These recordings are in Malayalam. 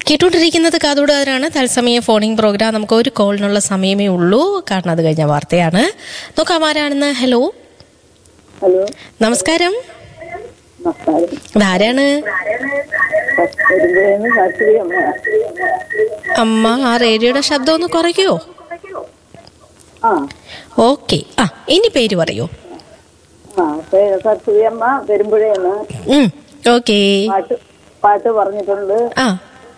കേട്ടുകൊണ്ടിരിക്കുന്നത് കാതോടുകാരാണ് തത്സമയ ഫോണിംഗ് പ്രോഗ്രാം നമുക്ക് ഒരു കോളിനുള്ള സമയമേ ഉള്ളൂ കാരണം അത് കഴിഞ്ഞ വാർത്തയാണ് നോക്കാം ആരാണെന്ന് ഹലോ ഹലോ നമസ്കാരം നമസ്കാരം ഇതാരാണ് പെരുമ്പഴേന്ന് ശാസ്ത്രീ അമ്മയാ അമ്മ ആ റേഡിയോയുടെ ശബ്ദം ഒന്ന് കുറയ്ക്കുവോ ആ ഓക്കെ ആ ഇനി പേര് പറയൂ ആ ശാസ്ത്രീ അമ്മ പെരുമ്പഴേന്ന് ഓക്കെ പാട്ട് പാട്ട് പറഞ്ഞിട്ടുണ്ട് ആ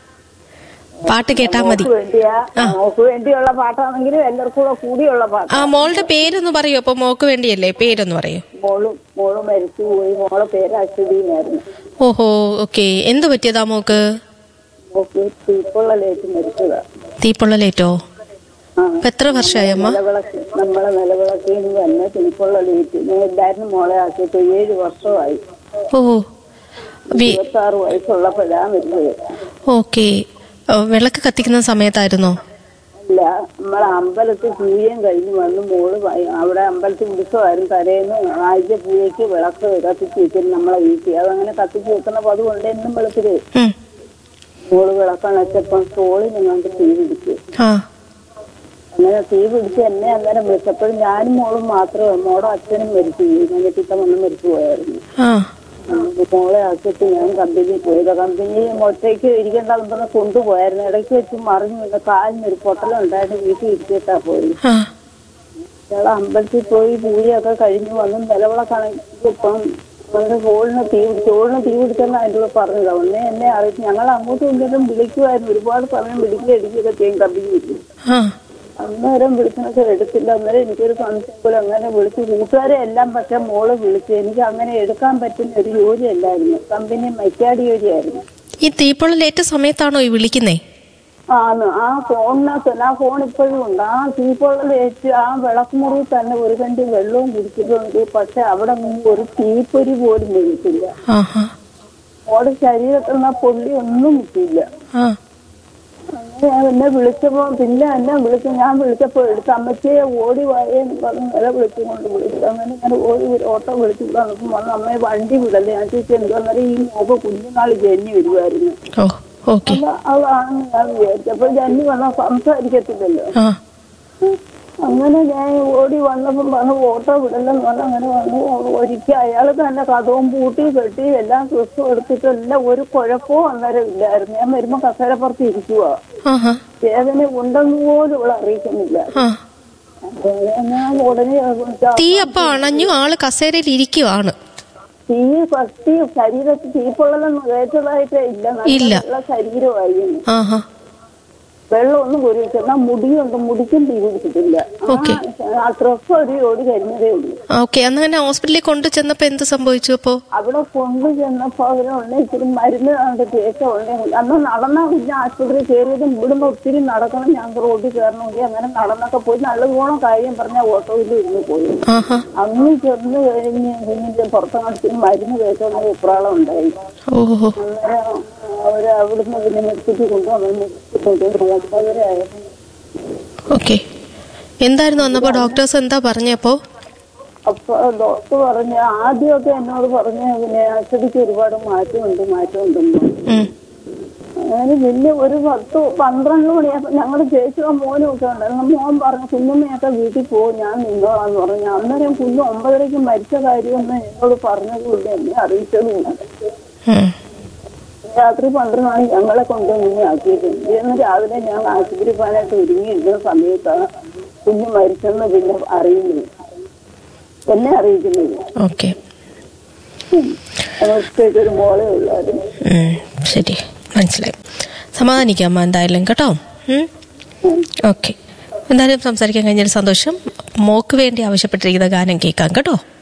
പാട്ട് കേട്ടാ മതി മോക്ക് വേണ്ടിയാ മോക്ക് വേണ്ടിയുള്ള പാട്ടാണെങ്കിലും എല്ലാവർക്കും കൂടെ കൂടിയുള്ള പാട്ട് ആ മോളുടെ പേരൊന്ന് പറയൂ അപ്പൊ മോക്ക് വേണ്ടിയല്ലേ പേരൊന്ന് പറയൂ മോളും മോളും മരിച്ചു പോയി മോളെ പേര് അശ്വതിന്നായിരുന്നു ഓഹോ ഓക്കെ എന്ത് പറ്റിയതാ മോക്ക് മോക്ക് തീപ്പൊള്ള ലേറ്റ് മരിച്ചതാ തീപ്പൊള്ളലേറ്റോ ആ ഇപ്പൊ എത്ര വർഷമായി അമ്മ നിലവിളക്ക് നമ്മളെ നിലവിളക്കിൽ നിന്ന് തന്നെ തീപ്പൊള്ള ലേറ്റ് ഞാൻ എല്ലാവരും മോളെ ആക്കിയിട്ട് ഏഴ് വർഷമായി ഓ വി- ഇരുപത്തി ആറ് വയസ്സുള്ളപ്പോഴാണ് വരുന്നത് ഓക്കെ ഓ, വിളക്ക് കത്തിക്കുന്ന സമയത്തായിരുന്നോ ഇല്ല നമ്മളെ അമ്പലത്തിൽ പൂജയും കഴിഞ്ഞ് വന്ന് മോള് വൈ- അവിടെ അമ്പലത്തിൽ ഉത്സവമായിരുന്നു തലേന്ന് ആഴ്ച പൂജയ്ക്ക് വിളക്ക് കത്തിച്ച് വെച്ചിരുന്നു നമ്മളെ വീട്ടിൽ അതങ്ങനെ കത്തിച്ച് വെക്കുന്ന പതുകൊണ്ട് എന്നും വെളുപ്പില് ഉം. മോള് വിളക്കണച്ചപ്പം തോളിന് കണ്ട് തീ പിടിച്ചു ആ അങ്ങനെ തീ പിടിച്ച് എന്നെ അന്നേരം വിളിച്ചപ്പോഴും ഞാനും മോളും മാത്രമേ മോളും അച്ഛനും മരിച്ചു പോയി ഞാൻ ചിത്തമണ്ണം മരിച്ചു പോയായിരുന്നു ആ അങ്ങനെ മോളെ ആക്കിയിട്ട് ഞാൻ കമ്പനി പോയത് കമ്പനി ഒറ്റയ്ക്ക് ഇരിക്കേണ്ടെന്ന് പറഞ്ഞ് കൊണ്ടുപോയായിരുന്നു ഇടയ്ക്ക് വെച്ച് മറിഞ്ഞു വീണ് കാലിന് ഒരു പൊട്ടലുണ്ടായിട്ട് വീട്ടിൽ ഇരിച്ചിട്ടാ പോയി ആ ഞങ്ങൾ അമ്പലത്തിൽ പോയി പൂജയൊക്കെ കഴിഞ്ഞ് വന്ന് നിലവിളക്കാണെങ്കിൽ ഇപ്പം നമ്മുടെ ഹോളിന് തീ പിടിച്ചു ഹോളിന് തീ പിടിച്ചെന്ന് അതിൻ്റെ കൂടെ പറഞ്ഞത് ഒന്നേ എന്നെ അറിയിച്ചു ഞങ്ങൾ അങ്ങോട്ടും ഇങ്ങോട്ടും വിളിക്കുമായിരുന്നു ഒരുപാട് സമയം വിളിക്കുക എടുക്കുകയൊക്കെ ചെയ്യും കമ്പനി ആ അന്നേരം വിളിക്കണൊക്കെ എടുത്തില്ല അന്നേരം എനിക്കൊരു സംശയം പോലെ അങ്ങനെ വിളിച്ചു കൂട്ടുകാരെ എല്ലാം പക്ഷെ മോള് വിളിച്ചു എനിക്ക് അങ്ങനെ എടുക്കാൻ പറ്റുന്ന ഒരു ജോലിയല്ലായിരുന്നു കമ്പനി മൈക്കാടി ജോലിയായിരുന്നു ഈ തീപ്പൊള്ളലേറ്റ സമയത്താണോ ഈ വിളിക്കുന്നേ ആന്ന് ആ ഫോണിനകത്ത് തന്നെ ആ ഫോൺ ഇപ്പോഴും ഉണ്ട് ആ തീപ്പൊള്ളൽ ഏറ്റ് ആ വിളക്കുമുറിയിൽ തന്നെ ഒരു കണ്ടി വെള്ളവും കുടിച്ചിട്ടുണ്ട് പക്ഷെ അവിടെ മുമ്പ് ഒരു തീപ്പൊരി പോലും വീണിട്ടില്ല ആഹാ മോടെ ശരീരത്തിൽ നിന്ന് ആ പൊള്ളി ഒന്നും കിട്ടിയില്ല ആ അങ്ങനെ ഞാൻ എന്നെ വിളിച്ചപ്പോ പിന്നെ എന്നെ വിളിച്ചു ഞാൻ വിളിച്ചപ്പോ എടുത്ത് അമ്മച്ചിയെ ഓടി വായെന്ന് പറഞ്ഞ് നില വിളിച്ചുകൊണ്ട് വിളിച്ചു അങ്ങനെ ഞാൻ ഓടി ഒരു ഓട്ടോ വിളിച്ചു വന്നപ്പോൾ വന്ന് അമ്മയെ വണ്ടി വിടല്ലേ ഞാൻ ചോദിച്ചു എന്താന്നേരം ഈ മോക്ക് കുഞ്ഞുനാൾ ജന്നി വരുമായിരുന്നു ഓ ഓക്കെ അപ്പൊ അതാണ് ഞാൻ വിചാരിച്ചപ്പോ ജന്നി വന്നാൽ സംസാരിക്കത്തില്ലല്ലോ ആ അങ്ങനെ ഞാൻ ഓടി വന്നപ്പം പറഞ്ഞു ഓട്ടോ വിടല്ലെന്ന് പറഞ്ഞ് അങ്ങനെ വന്നു ഒരിക്കൽ അയാൾ തന്നെ കഥവും പൂട്ടി കെട്ടി എല്ലാം ക്രിസ്തു എടുത്തിട്ട് എല്ലാം ഒരു കുഴപ്പവും അന്നേരം ഇല്ലായിരുന്നു ഞാൻ വരുമ്പോ കസേരപ്പുറത്ത് ഇരിക്കുവാ ആഹാ വേദന ഉണ്ടെന്ന് പോലും ഇവിടെ അറിയിക്കുന്നില്ല ആ അപ്പൊ ഞാൻ ഉടനെ തീ അപ്പൊ അണഞ്ഞു ആള് കസേരയിൽ ഇരിക്കുവാണ് തീ കത്തി ശരീരത്തിൽ തീപ്പൊള്ളലൊന്നും ഏറ്റതായിട്ടേ ഇല്ല ഇല്ല. നല്ല ശരീരമായിരുന്നു ആഹാ വെള്ളമൊന്നും കുരിച്ചു എന്നാൽ മുടിയുണ്ട് മുടിക്കും തീ പിടിച്ചിട്ടില്ല ഓക്കേ. ആ ഡ്രസ് ഒരു ഓടി കഴിഞ്ഞതേ ഉള്ളൂ ഓക്കെ അന്ന് തന്നെ ഹോസ്പിറ്റലിൽ കൊണ്ടു ചെന്നപ്പോ എന്ത് സംഭവിച്ചു അപ്പോ അവിടെ കൊണ്ടു ചെന്നപ്പോ അവരുണ്ട് ഇച്ചിരി മരുന്ന് കണ്ട് തേച്ച ഉണ്ടെങ്കിൽ അന്ന് നടന്ന പിന്നെ ആശുപത്രി കയറിയതും ഇവിടുന്ന് ഒത്തിരി നടക്കണം ഞാൻ റോഡിൽ കയറണമെങ്കിൽ അങ്ങനെ നടന്നൊക്കെ പോയി നല്ലതുപോലെ കാര്യം പറഞ്ഞ ഓട്ടോയിൽ ഇരുന്ന് പോയി ആഹാ അന്ന് ചെന്ന് കഴിഞ്ഞ് കുഞ്ഞിന്റെ പുറത്തങ്ങാടി മരുന്ന് തേച്ചോണ്ട് വെപ്രാളം ഉണ്ടായി ഓഹോ അന്നേരം അവര് അവിടുന്ന് പിന്നെ നിർത്തിട്ട് കൊണ്ടുവന്നു ഒമ്പതരയായപ്പോ ഓക്കെ എന്തായിരുന്നു അന്നപ്പോ ഡോക്ടേഴ്സ് എന്താ പറഞ്ഞപ്പോ അപ്പൊ ഡോക്ടർ പറഞ്ഞ ആദ്യമൊക്കെ എന്നോട് പറഞ്ഞ പിന്നെ അച്ഛടിക്ക് ഒരുപാട് മാറ്റമുണ്ട് മാറ്റമുണ്ടെന്ന് ഉം. അങ്ങനെ പിന്നെ ഒരു പത്ത് പന്ത്രണ്ട് മണിയായപ്പോ ഞങ്ങളുടെ ചേച്ചിയോ മോനും ഒക്കെ ഉണ്ടായിരുന്നു മോൻ പറഞ്ഞു കുഞ്ഞമ്മയൊക്കെ വീട്ടിൽ പോകും ഞാൻ നിന്നോളാന്ന് പറഞ്ഞു അന്നേരം കുഞ്ഞ് ഒമ്പതരയ്ക്ക് മരിച്ച കാര്യമൊന്നും എന്നോട് പറഞ്ഞതുമില്ല എന്നെ അറിയിച്ചതുമില്ല ഉം. രാത്രി പന്ത്രണ്ട് മണി ഞങ്ങളെ കൊണ്ടുവന്ന് ആക്കിയിട്ടുണ്ട് ഇന്ന് രാവിലെ ഞാൻ ആശുപത്രി പോകാനായിട്ട് ഒരുങ്ങിയിരിക്കുന്ന സമയത്താണ് കുഞ്ഞ് മരിച്ചെന്ന് പിന്നെ അറിയുന്നത് എന്നെ അറിയിക്കുന്നില്ല ഓക്കെ ഞങ്ങൾക്ക് ഒരു മോളെ ഉള്ളായിരുന്നു ഉം. ശരി മനസ്സിലായി സമാധാനിക്കാം അമ്മ എന്തായാലും കേട്ടോ ഓക്കെ എന്തായാലും സംസാരിക്കാൻ കഴിഞ്ഞൊരു സന്തോഷം മോക്ക് വേണ്ടി ആവശ്യപ്പെട്ടിരിക്കുന്ന ഗാനം കേൾക്കാം കേട്ടോ